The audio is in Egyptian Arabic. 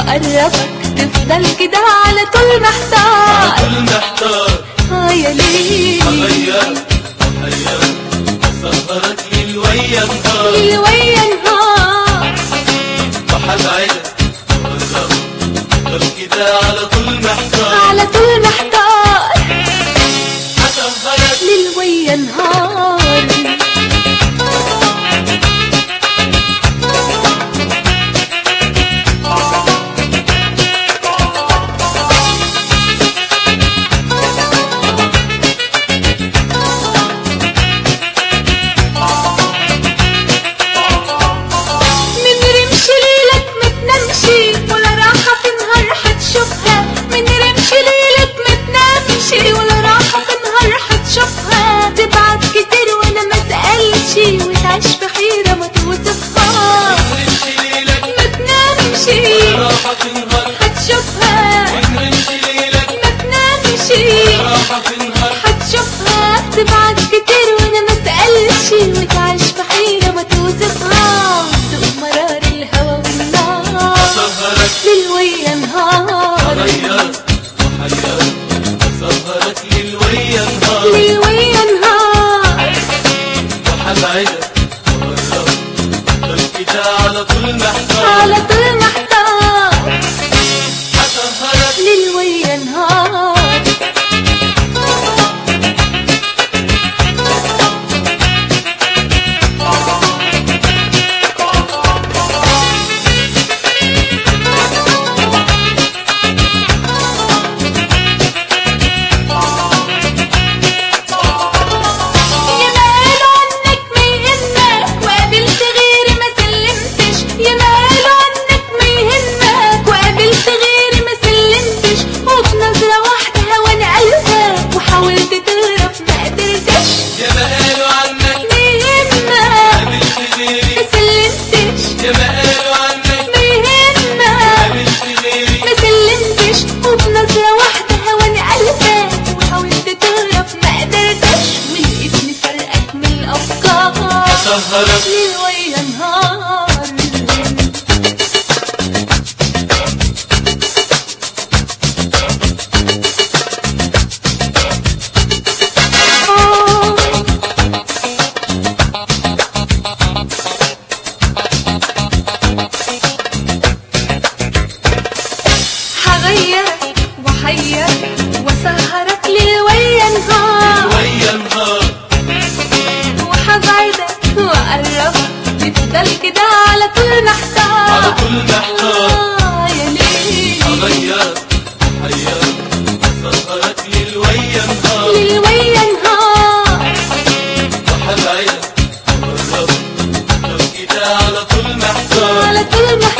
واقربك تفضل كده على طول على محتار طول محتار اه يا ليل هغير هغير اسهرك ليل ويا نهار ليل ويا نهار وحبعدك وقرب افضل كده على طول محتار على طول محتار هسهرك ليل ويا نهار من رمش ليلك ما تنامشي ولا راحة في نهار هتشوفها من رمش ليلك ما تنامشي ولا راحة في نهار هتشوفها تبعت كتير وانا ما اسألش وتعيش في حيرة ما توصفها رمش ليلك ما تنامشي راحة تنهار هتشوفها رمش ليلك ما تنامشي راحة تنهار هتشوفها تبعت كتير وانا ما اسألش وتعيش في حيرة ما توصفها دوق مرار الهوى والنار سهرك ليل ويا نهار هغير وحير اسهرك ليل ويا نهار ليل ويا نهار وحبعدك وقرب افضل كده على طول محتار على طول محتار هسهرك ليل ويا نهار يا ما قالوا عنك ما يهمك وقابلت غيري ما سلمتش يا ما قالوا عنك ما يهمك وقابلت غيري ما سلمتش وفي نظرة واحدة هوانا قلبك وحاولت تهرب ما قدرتش يا ما قالوا عنك ما يهمك قابلت غيري ما سلمتش يا ما قالوا عنك ما يهمك قابلت غيري ما سلمتش وفي نظرة واحدة هواني قلبك وحاولت تهرب ما قدرتش ولقيتني سرقك من الأفكار سهرك ليل ويا نهار آه هغيرك وحيرك وسهرك ليل ويا نهار ويا نهار وحبعدك وأقربك تفضل كده على طول محتار على طول محتار آه يا ليل هغير وحير اسهرك ليل ويا نهار ليل ويا نهار وحبعدك وقرب افضل كده على طول محتار على طول محتار